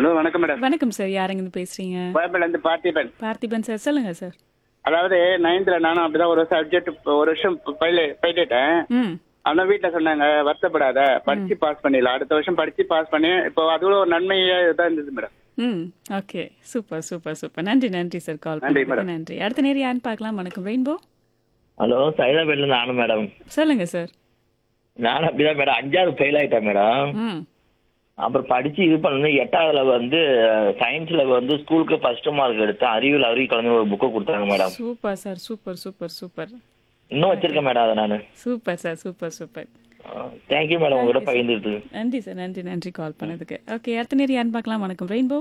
Hello வணக்கம் madam வணக்கம் sir யாருங்க பேசுறீங்க கோயம்பேடுல இருந்து பார்த்திபன் பார்த்திபன் சார் சொல்லுங்க சார் அதாவது நைன்த்ல நானும் அப்படிதான் ஒரு சப்ஜெக்ட் ஒரு வருஷம் பயில போயிட்டேன் ம் ஆனா வீட்டுல சொன்னாங்க வருத்தப்படாத படிச்சு பாஸ் பண்ணிடலாம் அடுத்த வருஷம் படிச்சு பாஸ் பண்ணி இப்போ அதுவும் ஒரு நன்மையா தான் இருந்தது மேடம் ம் ஓகே சூப்பர் சூப்பர் சூப்பர் நன்றி நன்றி சார் கால் நன்றி, பண்ணதுக்கு நன்றி அடுத்த நேரம் யாருன்னு பார்க்கலாம் வணக்கம் ரெயின்போ ஹலோ சைதாபேட்ல இருந்து நானும் மேடம் சொல்லுங்க சார் நானும் அப்படிதான் மேடம் அஞ்சாவது ஃபெயில் ஆயிட்டேன் மேடம் ம் அப்புறம் படிச்சு இது பண்ணு எட்டாவதுல வந்து சயின்ஸ்ல வந்து ஸ்கூலுக்கு ஃபர்ஸ்ட் மார்க் எடுத்தேன் அறிவியல் அறிவு கலந்து ஒரு புக்கை கொடுத்தாங்க madam super sir super super super இன்னும் வச்சிருக்கேன் மேடம் அதை நான் super sir super super thank you madam உங்ககிட்ட பகிர்ந்துட்டு நன்றி சார் நன்றி நன்றி கால் பண்ணதுக்கு ஓகே அடுத்த நேரம் யாருன்னு பார்க்கலாம் வணக்கம் ரெயின்போ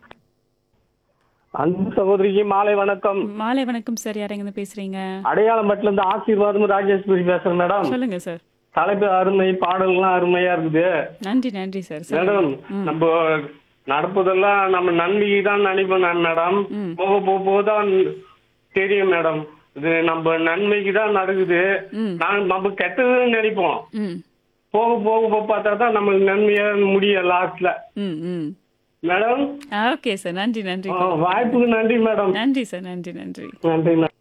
அன்பு சகோதரிக்கு மாலை வணக்கம் மாலை வணக்கம் சார் யாருங்க பேசுறீங்க அடையாளம்பட்டில இருந்து ஆசீர்வாதம் ராஜேஸ்வரி பேசுறேன் மேடம் சொல்லுங்க சார் தலைப்பு அருமை பாடல்கள்லாம் அருமையா இருக்குது நன்றி நன்றி சார் மேடம் சொல்லுங்க நம்ம நடப்பதெல்லாம் நம்ம நன்மைக்கு தான் நினைப்போம் நான் மேடம் போக போக போக தான் தெரியும் மேடம் இது நம்ம நன்மைக்கு தான் நடக்குது ம். நான் நம்ம கெட்டதுன்னு நினைப்போம் ம் போக போக போக பார்த்தா தான் நம்மளுக்கு நன்மையா முடியும் லாஸ்ட்ல ம் ம் மேடம் ஓகே சார் நன்றி நன்றி ஆ, வாய்ப்புக்கு நன்றி மேடம் நன்றி சார் நன்றி நன்றி நன்றி மேடம்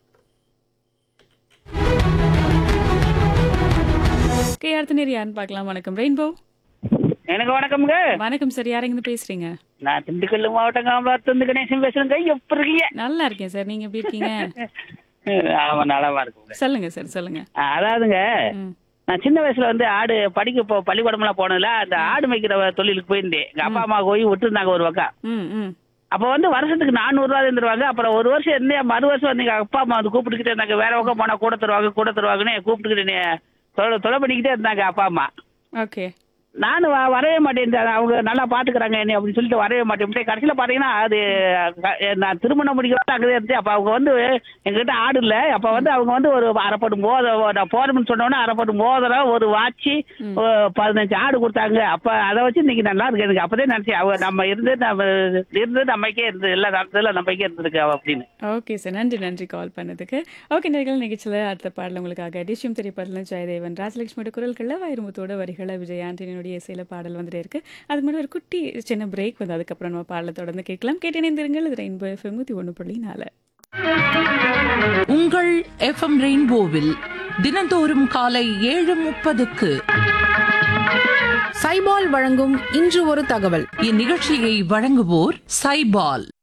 ஓகே அடுத்த நேரம் யாருன்னு பார்க்கலாம் வணக்கம் ரெயின்போ எனக்கு வணக்கம்ங்க வணக்கம் சார் யாருங்க பேசுறீங்க நான் திண்டுக்கல் மாவட்டம் காமராஜ் கணேசன் பேசுறேங்க எப்படி இருக்கீங்க நல்லா இருக்கேன் சார் நீங்க எப்படி இருக்கீங்க ஆமா நலமா இருக்குங்க சொல்லுங்க சார் சொல்லுங்க அதாவதுங்க ம் நான் சின்ன வயசுல வந்து ஆடு படிக்க போ பள்ளிக்கூடம்லாம் போனதுல அந்த ஆடு மேய்க்கிற தொழிலுக்கு போயிருந்தேன் எங்க அப்பா அம்மா போய் விட்டுருந்தாங்க ஒரு பக்கம் ம் ம் அப்ப வந்து வருஷத்துக்கு நானூறு ரூபா தருவாங்க அப்புறம் ஒரு வருஷம் இருந்தே மறு வருஷம் வந்து எங்க அப்பா அம்மா வந்து கூப்பிட்டுக்கிட்டே இருந்தாங்க வேற பக்கம் போனா கூட தருவாங்க கூட தருவாங்கன்னு கூப்பிட்டுக்கிட்டு தொலை தொலை பண்ணிக்கிட்டே இருந்தாங்க அப்பா அம்மா ஓகே நானும் வ- வரவே மாட்டேன் அவங்க நல்லா பாத்துக்கிறாங்க என்ன அப்படின்னு சொல்லிட்டு வரவே மாட்டேன் கடைசியில பாத்தீங்கன்னா அது க- நான் திருமணம் முடிக்கிறோம் அங்கே இருந்துச்சு அப்ப அவங்க வந்து எங்ககிட்ட ஆடு இல்ல அப்ப வந்து அவங்க வந்து ஒரு அரைப்பட்டு மோத நான் போறோம்னு சொன்னோன்னே அரைப்பட்டு மோதிரம் ஒரு வாட்சி பதினஞ்சு ஆடு கொடுத்தாங்க அப்ப அதை வச்சு இன்னைக்கு நல்லா இருக்கு எனக்கு அப்பதான் நினைச்சேன் அவங்க நம்ம இருந்து நம்ம இருந்து நம்மக்கே இருந்து எல்லா நடத்துல நம்மக்கே இருந்திருக்கு அவ அப்படின்னு ஓகே சார் நன்றி நன்றி கால் பண்ணதுக்கு ஓகே நேர்கள் நிகழ்ச்சியில் அடுத்த பாடல் உங்களுக்காக டிஷ்யம் திரைப்படத்தில் ஜெயதேவன் ராஜலட்சுமியோட குரல்களில் வைரமுத்தோட வரிகளை விஜய் ஆண்டனியோடைய இசையில் பாடல் வந்துட்டே இருக்கு அதுக்கு முன்னாடி ஒரு குட்டி சின்ன பிரேக் வந்து அதுக்கப்புறம் நம்ம பாடலை தொடர்ந்து கேட்கலாம் கேட்டு இணைந்திருங்கள் இது ரெயின்போ எஃப்எம் நூற்றி ஒன்று புள்ளி நாலு உங்கள் எஃப்எம் ரெயின்போவில் தினந்தோறும் காலை ஏழு முப்பதுக்கு சைபால் வழங்கும் இன்று ஒரு தகவல் இந்நிகழ்ச்சியை வழங்குவோர் சைபால்